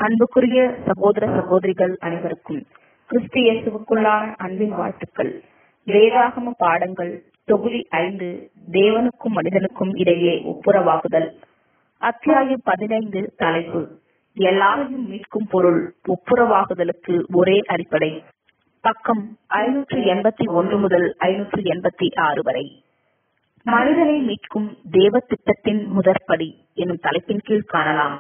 அன்புக்குரிய சகோதர சகோதரிகள் அனைவருக்கும் கிறிஸ்து இயேசுவுக்குள்ளான அன்பின் வாழ்த்துக்கள் வேதாகம பாடங்கள் தொகுதி ஐந்து தேவனுக்கும் மனிதனுக்கும் இடையே ஒப்புரவாகுதல் அத்தியாயம் பதினைந்து தலைப்பு எல்லாரையும் மீட்கும் பொருள் ஒப்புரவாகுதலுக்கு ஒரே அடிப்படை பக்கம் ஐநூற்று எண்பத்தி ஒன்று முதல் ஐநூற்று எண்பத்தி ஆறு வரை மனிதனை மீட்கும் தேவ திட்டத்தின் முதற்படி எனும் தலைப்பின் கீழ் காணலாம்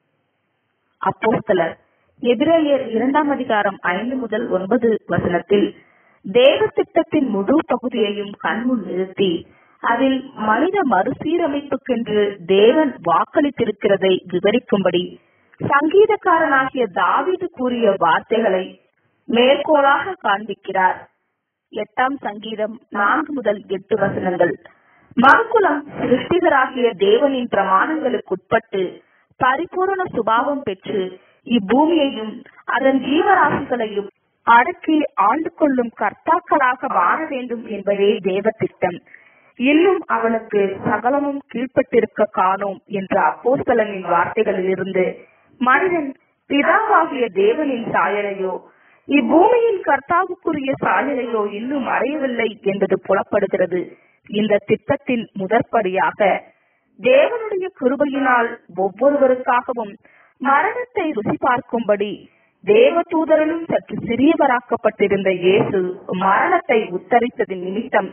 அப்போஸ்தலர் எபிரேயர் இரண்டாம் அதிகாரம் ஐந்து முதல் ஒன்பது வசனத்தில் தேவ திட்டத்தின் முழு பகுதியையும் கண்முன் நிறுத்தி அதில் மனித மறுசீரமைப்புக்கென்று தேவன் வாக்களித்திருக்கிறதை விவரிக்கும்படி சங்கீதக்காரனாகிய தாவீது கூறிய வார்த்தைகளை மேற்கோளாக காண்பிக்கிறார் எட்டாம் சங்கீதம் நான்கு முதல் எட்டு வசனங்கள் மறுகுலம் சிருஷ்டிகராகிய தேவனின் பிரமாணங்களுக்குட்பட்டு பரிபூரண சுபாவம் பெற்று இப்பூமியையும் அதன் ஜீவராசிகளையும் அடக்கி ஆண்டு கொள்ளும் கர்த்தாக்களாக வாழ வேண்டும் என்பதே தேவ திட்டம் இன்னும் அவனுக்கு சகலமும் கீழ்ப்பட்டிருக்க காணோம் என்ற அப்போஸ்தலனின் வார்த்தைகளிலிருந்து மனிதன் பிதாவாகிய தேவனின் சாயலையோ இப்பூமியின் கர்த்தாவுக்குரிய சாயலையோ இன்னும் அடையவில்லை என்பது புலப்படுகிறது இந்த திட்டத்தின் முதற்படியாக தேவனுடைய கிருபையினால் ஒவ்வொருவருக்காகவும் மரணத்தை ருசி பார்க்கும்படி தேவ தூதரனும் சற்று சிறியவராக்கப்பட்டிருந்த இயேசு மரணத்தை உத்தரித்ததின் நிமித்தம்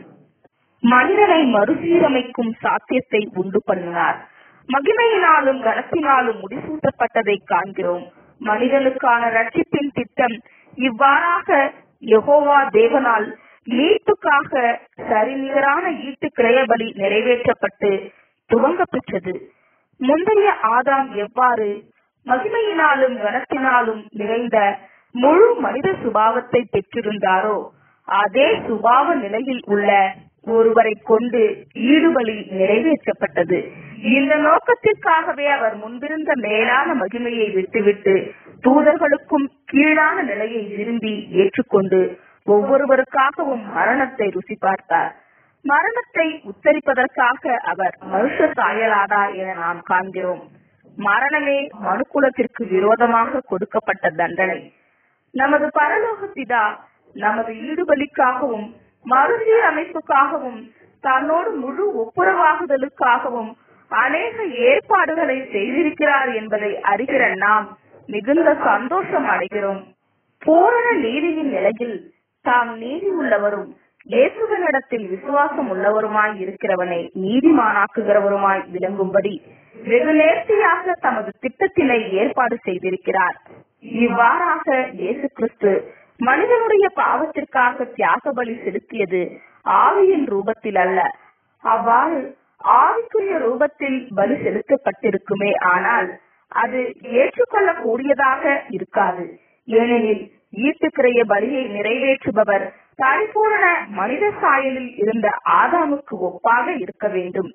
மனிதனை மறுசீரமைக்கும் சாத்தியத்தை உண்டு பண்ணினார் மகிமையினாலும் கனத்தினாலும் முடிசூட்டப்பட்டதை காண்கிறோம் மனிதனுக்கான ரட்சிப்பின் திட்டம் இவ்வாறாக யெகோவா தேவனால் மீட்புக்காக சரிநிகரான ஈட்டு கிரயபலி நிறைவேற்றப்பட்டு துவங்க பெற்றது முந்தைய ஆதாம் எவ்வாறு மகிமையினாலும் கனத்தினாலும் நிறைந்த முழு மனித சுபாவத்தை பெற்றிருந்தாரோ அதே சுபாவ நிலையில் உள்ள ஒருவரை கொண்டு ஈடுபலி நிறைவேற்றப்பட்டது இந்த நோக்கத்திற்காகவே அவர் முன்பிருந்த மேலான மகிமையை விட்டுவிட்டு தூதர்களுக்கும் கீழான நிலையை விரும்பி ஏற்றுக்கொண்டு ஒவ்வொருவருக்காகவும் மரணத்தை ருசி பார்த்தார் மரணத்தை உத்தரிப்பதற்காக அவர் மனுஷ சாயலாதார் என நாம் காண்கிறோம் மரணமே மனுக்குலத்திற்கு விரோதமாக கொடுக்கப்பட்ட தண்டனை நமது பரலோக பிதா நமது ஈடுபலிக்காகவும் மறுசீரமைப்புக்காகவும் தன்னோடு முழு ஒப்புரவாகுதலுக்காகவும் அநேக ஏற்பாடுகளை செய்திருக்கிறார் என்பதை அறிகிற நாம் மிகுந்த சந்தோஷம் அடைகிறோம் பூரண நீதியின் நிலையில் தாம் நீதி உள்ளவரும் இயேசுவனிடத்தில் விசுவாசம் உள்ளவருமாய் இருக்கிறவனை நீதிமானாக்குகிறவருமாய் விளங்கும்படி வெகு நேர்த்தியாக தமது திட்டத்தினை ஏற்பாடு செய்திருக்கிறார் இவ்வாறாக இயேசு கிறிஸ்து மனிதனுடைய பாவத்திற்காக தியாக பலி செலுத்தியது ஆவியின் ரூபத்தில் அல்ல அவ்வாறு ஆவிக்குரிய ரூபத்தில் பலி செலுத்தப்பட்டிருக்குமே ஆனால் அது ஏற்றுக்கொள்ள கூடியதாக இருக்காது ஏனெனில் ஈட்டுக்கிறைய பலியை நிறைவேற்றுபவர் பரிபூரண மனித சாயலில் இருந்த ஆதாமுக்கு ஒப்பாக இருக்க வேண்டும்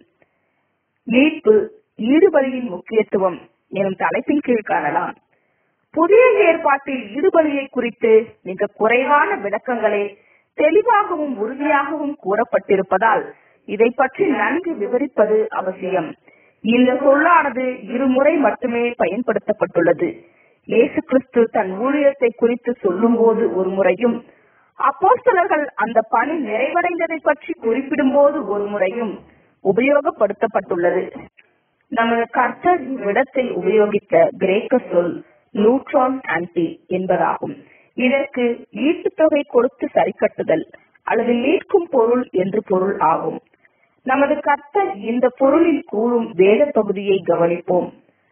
மீட்பு ஈடுபலியின் முக்கியத்துவம் எனும் தலைப்பின் கீழ் காணலாம் புதிய ஏற்பாட்டில் ஈடுபலியை குறித்து மிக குறைவான விளக்கங்களே தெளிவாகவும் உறுதியாகவும் கூறப்பட்டிருப்பதால் இதை பற்றி நன்கு விவரிப்பது அவசியம் இந்த சொல்லானது இருமுறை மட்டுமே பயன்படுத்தப்பட்டுள்ளது இயேசு கிறிஸ்து தன் ஊழியத்தை குறித்து சொல்லும் போது ஒரு முறையும் அப்போஸ்தலர்கள் அந்த பணி நிறைவடைந்ததை பற்றி குறிப்பிடும் போது ஒரு முறையும் உபயோகப்படுத்தப்பட்டுள்ளது நமது கர்த்தர் இவ்விடத்தில் உபயோகித்த கிரேக்க சொல் நியூட்ரான் ஆன்டி என்பதாகும் இதற்கு ஈட்டுத்தொகை கொடுத்து சரிக்கட்டுதல் அல்லது மீட்கும் பொருள் என்று பொருள் ஆகும் நமது கர்த்தர் இந்த பொருளில் கூறும் வேத பகுதியை கவனிப்போம்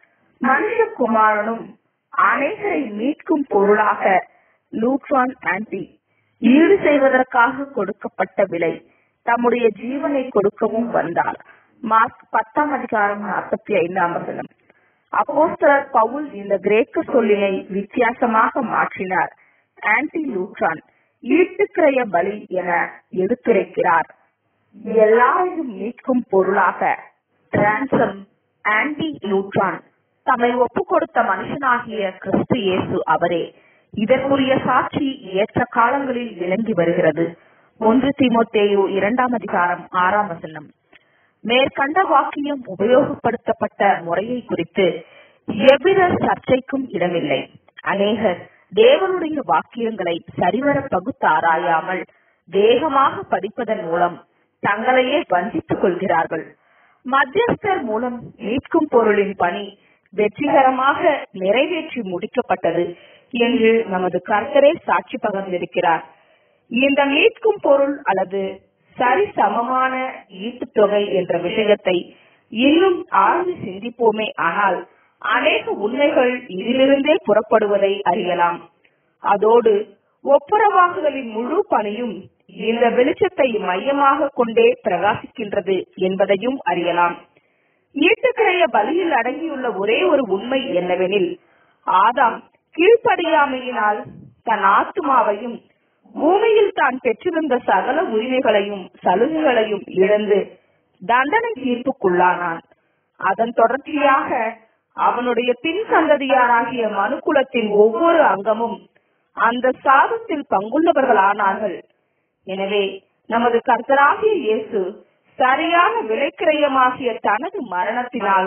மனுஷகுமாரனும் அனைவரை மீட்கும் பொருளாக லூட்ரான் ஆன்டி ஈடு செய்வதற்காக கொடுக்கப்பட்ட விலை தம்முடைய ஜீவனை கொடுக்கவும் வந்தார் மார்க் பத்தாம் அதிகாரம் நாற்பத்தி ஐந்தாம் வசனம் அப்போஸ்தலர் பவுல் இந்த கிரேக்க சொல்லினை வித்தியாசமாக மாற்றினார் ஆன்டி லூட்ரான் ஈட்டுக்கிறைய பலி என எடுத்துரைக்கிறார் எல்லாரையும் மீட்கும் பொருளாக டிரான்சம் ஆன்டி லூட்ரான் தம்மை ஒப்பு கொடுத்த மனுஷனாகிய கிறிஸ்து இயேசு அவரே இதற்குரிய சாட்சி ஏற்ற காலங்களில் விளங்கி வருகிறது ஒன்று திமுத்தேயு இரண்டாம் அதிகாரம் ஆறாம் வசனம் மேற்கண்ட வாக்கியம் உபயோகப்படுத்தப்பட்ட முறையை குறித்து எவ்வித சர்ச்சைக்கும் இடமில்லை அநேகர் தேவனுடைய வாக்கியங்களை சரிவர பகுத்தாராயாமல் வேகமாக படிப்பதன் மூலம் தங்களையே வஞ்சித்துக் கொள்கிறார்கள் மத்தியஸ்தர் மூலம் மீட்கும் பொருளின் பணி வெற்றிகரமாக நிறைவேற்றி முடிக்கப்பட்டது என்று நமது கர்த்தரே சாட்சி பகர்ந்திருக்கிறார் இந்த மீட்கும் பொருள் அல்லது சரி சமமான ஈட்டுத் தொகை என்ற விஷயத்தை இன்னும் ஆழ்ந்து சிந்திப்போமே ஆனால் அநேக உண்மைகள் இதிலிருந்தே புறப்படுவதை அறியலாம் அதோடு ஒப்புரவாகுதலின் முழு பணியும் இந்த வெளிச்சத்தை மையமாக கொண்டே பிரகாசிக்கின்றது என்பதையும் அறியலாம் ஈட்டுக்கிறைய பலியில் அடங்கியுள்ள ஒரே ஒரு உண்மை என்னவெனில் ஆதாம் கீழ்ப்படியாமையினால் தன் ஆத்துமாவையும் பூமியில் தான் பெற்றிருந்த சகல உரிமைகளையும் சலுகைகளையும் இழந்து தண்டனை தீர்ப்புக்குள்ளானான் அதன் தொடர்ச்சியாக அவனுடைய பின் சந்ததியாராகிய மனுக்குலத்தின் ஒவ்வொரு அங்கமும் அந்த சாபத்தில் பங்குள்ளவர்களானார்கள் எனவே நமது கர்த்தராகிய இயேசு சரியான விலைக்கிரயமாகிய தனது மரணத்தினால்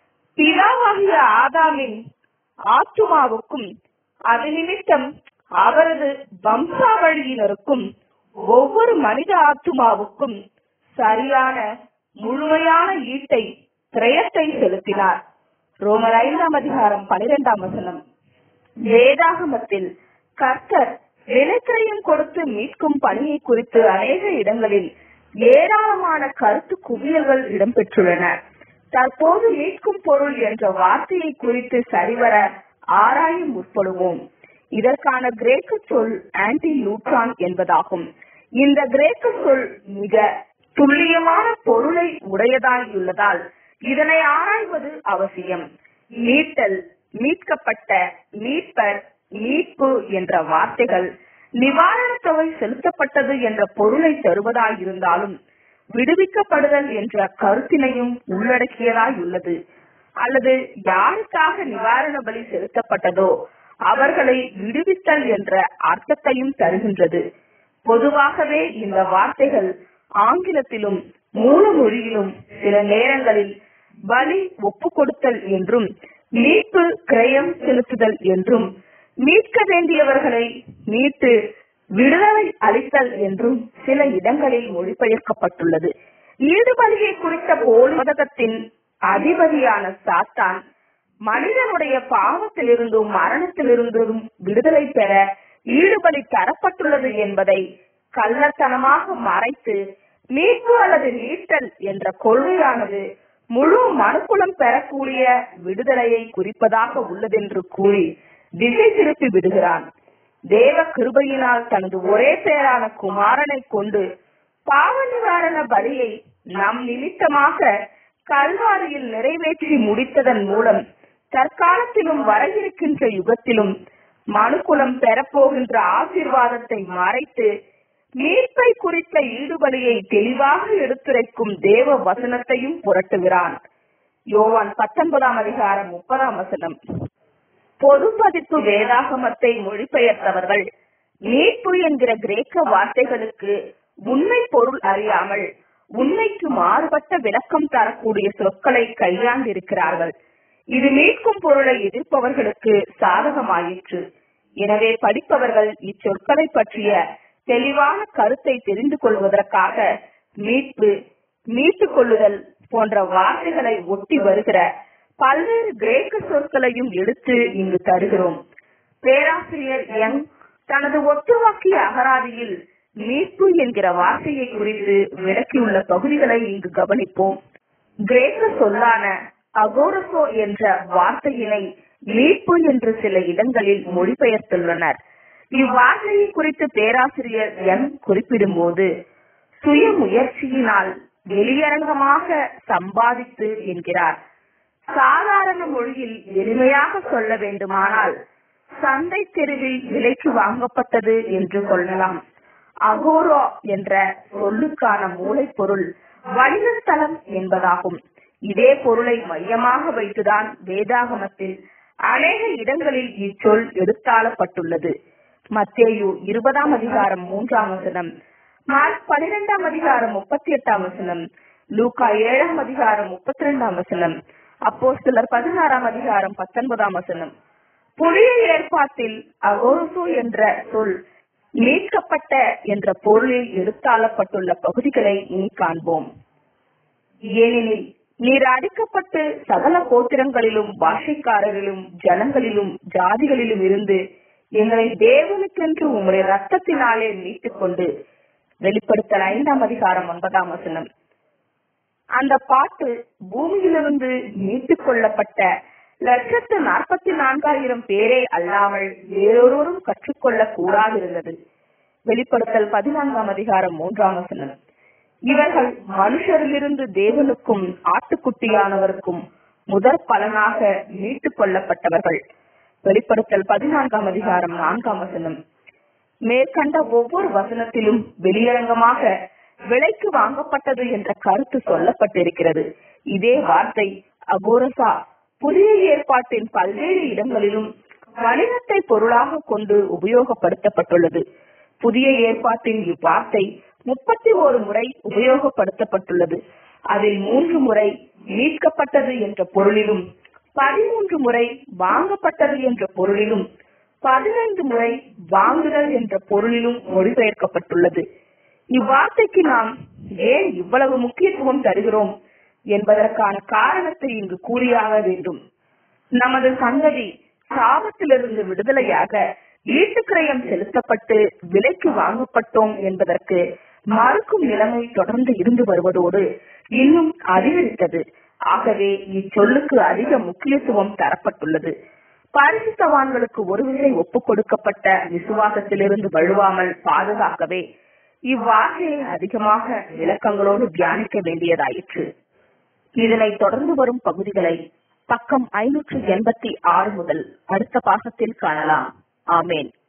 பிதாவாகிய ஆதாமின் ஆத்துமாவுக்கும் அது நிமித்தம் அவரது வம்சாவழியினருக்கும் ஒவ்வொரு மனித ஆத்துமாவுக்கும் சரியான முழுமையான ஈட்டை திரயத்தை செலுத்தினார் ரோமர் ஐந்தாம் அதிகாரம் பனிரெண்டாம் வசனம் வேதாகமத்தில் கர்த்தர் விலைக்கிரயம் கொடுத்து மீட்கும் பணியை குறித்து அநேக இடங்களில் ஏராளமான கருத்து குவியல்கள் இடம்பெற்றுள்ளன தற்போது மீட்கும் பொருள் என்ற வார்த்தையை குறித்து சரிவர ஆராய முற்படுவோம் இதற்கான கிரேக்க சொல் ஆன்டி லூட்ரான் என்பதாகும் இந்த கிரேக்க சொல் மிக துல்லியமான பொருளை உடையதாயுள்ளதால் இதனை ஆராய்வது அவசியம் மீட்டல் மீட்கப்பட்ட மீட்பர் மீட்பு என்ற வார்த்தைகள் நிவாரணத் தொகை செலுத்தப்பட்டது என்ற பொருளை தருவதாயிருந்தாலும் விடுவிக்கப்படுதல் என்ற கருத்தினையும் உள்ளடக்கியதாயுள்ளது அல்லது யாருக்காக நிவாரண பலி செலுத்தப்பட்டதோ அவர்களை விடுவித்தல் என்ற அர்த்தத்தையும் தருகின்றது பொதுவாகவே இந்த வார்த்தைகள் ஆங்கிலத்திலும் மூல மொழியிலும் சில நேரங்களில் பலி ஒப்பு கொடுத்தல் என்றும் மீட்பு கிரயம் செலுத்துதல் என்றும் மீட்க வேண்டியவர்களை மீட்டு விடுதலை அளித்தல் என்றும் சில இடங்களில் மொழிபெயர்க்கப்பட்டுள்ளது ஈடுபலியை குறித்த போலகத்தின் அதிபதியான சாத்தான் மனிதனுடைய பாவத்திலிருந்தும் மரணத்திலிருந்தும் விடுதலை பெற ஈடுபலி தரப்பட்டுள்ளது என்பதை கள்ளத்தனமாக மறைத்து மீட்பு அல்லது மீட்டல் என்ற கொள்கையானது முழு மனுக்குலம் பெறக்கூடிய விடுதலையை குறிப்பதாக உள்ளதென்று கூறி திசை திருப்பி விடுகிறான் தேவ கிருபையினால் தனது ஒரே பேரான குமாரனை கொண்டு பாவ நிவாரண பலியை நம் நிமித்தமாக கல்வாரியில் நிறைவேற்றி முடித்ததன் மூலம் தற்காலத்திலும் வர இருக்கின்ற யுகத்திலும் மனுக்குலம் பெறப்போகின்ற ஆசீர்வாதத்தை மறைத்து மீட்பை குறித்த ஈடுபலியை தெளிவாக எடுத்துரைக்கும் தேவ வசனத்தையும் புரட்டுகிறான் யோவான் பத்தொன்பதாம் அதிகாரம் முப்பதாம் வசனம் பொது பதிப்பு வேதாகமத்தை மொழிபெயர்த்தவர்கள் மீட்பு என்கிற கிரேக்க வார்த்தைகளுக்கு உண்மை பொருள் அறியாமல் உண்மைக்கு மாறுபட்ட விளக்கம் தரக்கூடிய சொற்களை கையாண்டிருக்கிறார்கள் இது மீட்கும் பொருளை எதிர்ப்பவர்களுக்கு சாதகமாயிற்று எனவே படிப்பவர்கள் இச்சொற்களை பற்றிய தெளிவான கருத்தை தெரிந்து கொள்வதற்காக மீட்பு மீட்டுக் கொள்ளுதல் போன்ற வார்த்தைகளை ஒட்டி வருகிற பல்வேறு கிரேக்க சொற்களையும் எடுத்து இங்கு தருகிறோம் பேராசிரியர் யங் தனது ஒத்துவாக்கிய அகராதியில் மீட்பு என்கிற வார்த்தையை குறித்து விளக்கியுள்ள பகுதிகளை இங்கு கவனிப்போம் கிரேக்க சொல்லான அகோரசோ என்ற வார்த்தையினை மீட்பு என்று சில இடங்களில் மொழிபெயர்த்துள்ளனர் இவ்வார்த்தையை குறித்து பேராசிரியர் என் குறிப்பிடும் போது சுய முயற்சியினால் வெளியரங்கமாக சம்பாதித்து என்கிறார் சாதாரண மொழியில் எளிமையாக சொல்ல வேண்டுமானால் சந்தை தெருவில் விலைக்கு வாங்கப்பட்டது என்று சொல்லலாம் அகோரோ என்ற சொல்லுக்கான மூளைப்பொருள் வணிகஸ்தலம் என்பதாகும் இதே பொருளை மையமாக வைத்துதான் வேதாகமத்தில் அநேக இடங்களில் இச்சொல் எடுத்தாளப்பட்டுள்ளது மத்தேயு இருபதாம் அதிகாரம் மூன்றாம் வசனம் மார்க் பனிரெண்டாம் அதிகாரம் முப்பத்தி எட்டாம் வசனம் லூக்கா ஏழாம் அதிகாரம் முப்பத்தி ரெண்டாம் வசனம் அப்போ சிலர் பதினாறாம் அதிகாரம் பத்தொன்பதாம் வசனம் புதிய ஏற்பாட்டில் அகோரசு என்ற சொல் மீட்கப்பட்ட என்ற பொருளில் எடுத்தாளப்பட்டுள்ள பகுதிகளை இனி காண்போம் ஏனெனில் நீர் அடிக்கப்பட்டு சகல கோத்திரங்களிலும் பாஷைக்காரரிலும் ஜனங்களிலும் ஜாதிகளிலும் இருந்து எங்களை தேவனுக்கென்று உம்முடைய ரத்தத்தினாலே மீட்டுக் கொண்டு வெளிப்படுத்தல் ஐந்தாம் அதிகாரம் ஒன்பதாம் வசனம் அந்த பாட்டு பூமியிலிருந்து மீட்டுக் கொள்ளப்பட்ட லட்சத்து நாற்பத்தி நான்காயிரம் பேரே அல்லாமல் வேறொருவரும் கற்றுக்கொள்ள கூடாதிருந்தது வெளிப்படுத்தல் பதினான்காம் அதிகாரம் மூன்றாம் வசனம் இவர்கள் மனுஷரிலிருந்து தேவனுக்கும் ஆட்டுக்குட்டியானவருக்கும் முதற் பலனாக மீட்டுக் கொள்ளப்பட்டவர்கள் வெளிப்படுத்தல் பதினான்காம் அதிகாரம் நான்காம் வசனம் மேற்கண்ட ஒவ்வொரு வசனத்திலும் வெளியரங்கமாக விலைக்கு வாங்கப்பட்டது என்ற கருத்து சொல்லப்பட்டிருக்கிறது இதே வார்த்தை அகோரசா புதிய ஏற்பாட்டின் பல்வேறு இடங்களிலும் வணிகத்தை பொருளாக கொண்டு உபயோகப்படுத்தப்பட்டுள்ளது புதிய ஏற்பாட்டின் இவ்வார்த்தை முப்பத்தி ஒரு முறை உபயோகப்படுத்தப்பட்டுள்ளது அதில் மூன்று முறை மீட்கப்பட்டது என்ற பொருளிலும் பதிமூன்று முறை வாங்கப்பட்டது என்ற பொருளிலும் பதினைந்து முறை வாங்குதல் என்ற பொருளிலும் மொழிபெயர்க்கப்பட்டுள்ளது இவ்வார்த்தைக்கு நாம் ஏன் இவ்வளவு முக்கியத்துவம் தருகிறோம் என்பதற்கான காரணத்தை இங்கு கூறியாக வேண்டும் நமது சங்கதி சாபத்திலிருந்து விடுதலையாக ஈட்டுக்கிரயம் செலுத்தப்பட்டு விலைக்கு வாங்கப்பட்டோம் என்பதற்கு மறுக்கும் நிலைமை தொடர்ந்து இருந்து வருவதோடு இன்னும் அதிகரித்தது ஆகவே இச்சொல்லுக்கு அதிக முக்கியத்துவம் தரப்பட்டுள்ளது பரிசுத்தவான்களுக்கு ஒருவிசை ஒப்புக் கொடுக்கப்பட்ட விசுவாசத்திலிருந்து வழுவாமல் பாதுகாக்கவே இவ்வார்த்தையை அதிகமாக விளக்கங்களோடு தியானிக்க வேண்டியதாயிற்று இதனை தொடர்ந்து வரும் பகுதிகளை பக்கம் ஐநூற்று எண்பத்தி ஆறு முதல் அடுத்த பாகத்தில் காணலாம் ஆமேன்